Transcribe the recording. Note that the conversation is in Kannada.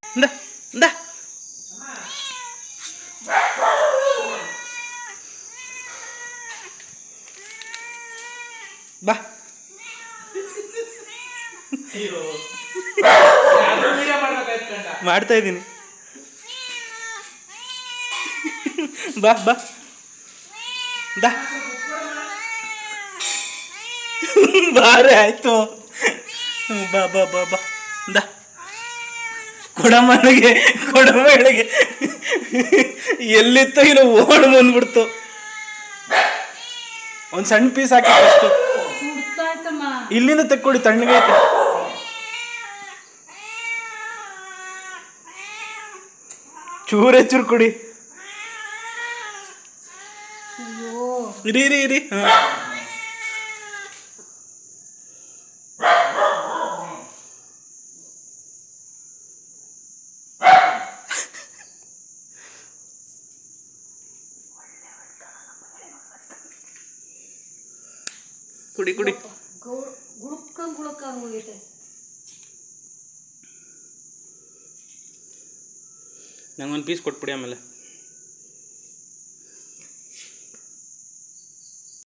ಇಂದ ಇಂದ ಬಾ ಮಾಡ್ತಾ ಇದ್ದೀನಿ ಬಾ ಬಾ ದಾ ಬಾರೆ ಆಯ್ತು ಹ್ಮ್, ಬಾ ಬಾ ಬಾ ಬಾ ದಾ ಕೊಡಮ್ಮನಿಗೆ ಕೊಡಮ್ಮಳಿಗೆ ಎಲ್ಲಿತ್ತೋ ಇಲ್ಲ ಓಡ್ ಬಂದ್ಬಿಡ್ತು ಒಂದು ಸಣ್ಣ ಪೀಸ್ ಹಾಕಿ ಫಸ್ಟು ಸುಡ್ತಾಯ್ತಮ್ಮ ಇಲ್ಲಿಂದ ತೆಕ್ಕೊಡಿ ತಣ್ಣಗೈತೆ ಚೂರೇ ಚೂರು ಕೊಡಿ ಅಯ್ಯೋ ಇರಿ ಇರಿ ಇರಿ ಹಾ. ಕುಡಿ ಕುಡಿ ಗೌ ಗುಳುಕ್ಕಂಗ್ ಗುಳುಕ್ಕಂಗ್ ಹೋಗೈತೆ ನಂಗೊಂದು ಪೀಸ್ ಕೊಟ್ಬಿಡಿ ಆಮೇಲೆ